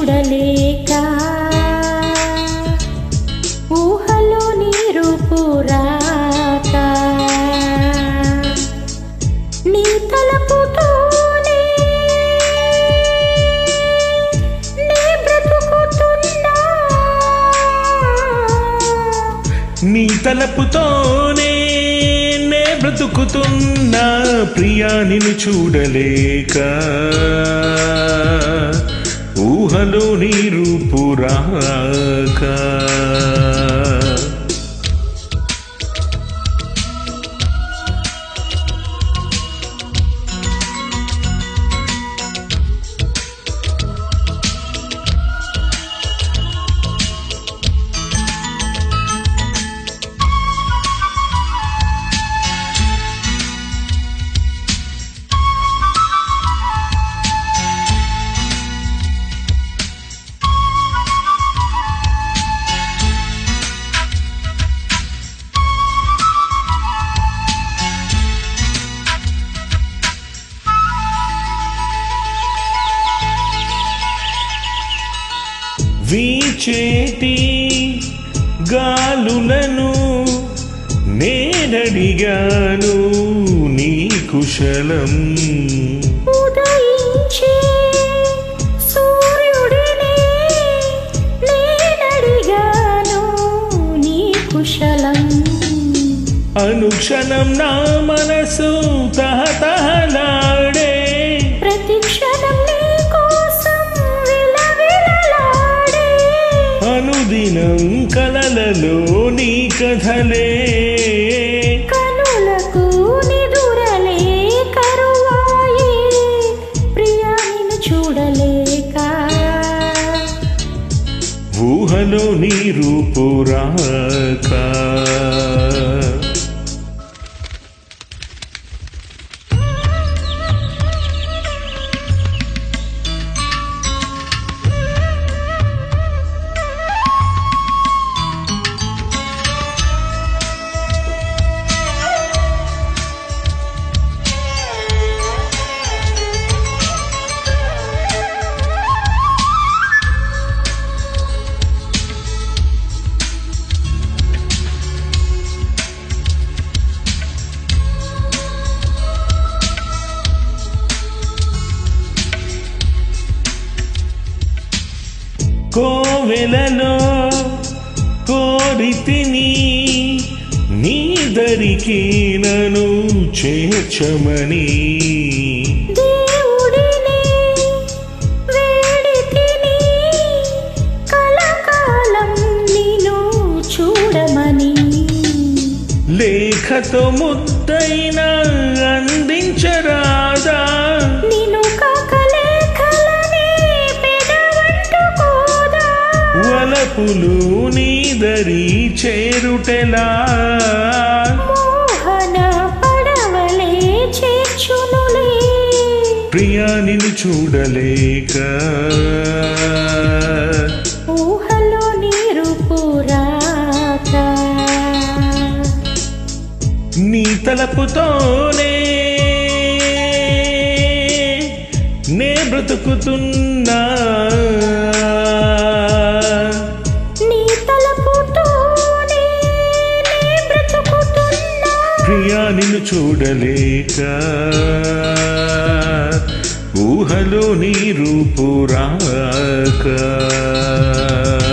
చూడలేక ఊహలో నీరు పురాక నీ తలపుతోనే నే బ్రతుకుతున్నా నీ తలపుతోనే నే బ్రతుకుతున్నా ప్రియా నిన్ను చూడలేక ఊహలో నీ రూపురాక వీచేటి గాలులను నేనడిగాను నీ కుశలం ఉదయించే సూర్యుడినే నేనడిగాను నీ కుశలం అనుక్షణం నా మనసు తహతహలాడే ప్రతి క్షణం నీ కోసం విలవిలలాడే అనుదినం కలలలో నీ కథలే కనులకు నిదురలే కరువాయే ప్రియా నిన్ను చూడలేక ఊహలో నీ రూపురాక కోవెలలో కోరితిని నీ దరికి నను చేర్చమని దేవుడిని వేడితిని కలకాలం నిన్ను చూడమని లేఖతో ముద్దైన అందించరాదా నిన్ను కాకలేఖలనే పెదవంటుకోదా వలపులు నీ దరి చేరుటెలా మోహన పడవలే చేర్చునులే ప్రియా నిన్ను చూడలేక ఊహలో నీరు పురాక నీ తలపుతోనే నే బ్రతుకుతున్నా నీ తలపుతోనే నే బ్రతుకుతున్నా ప్రియా నిన్ను చూడలేక ఊహలో నీ రూపురాక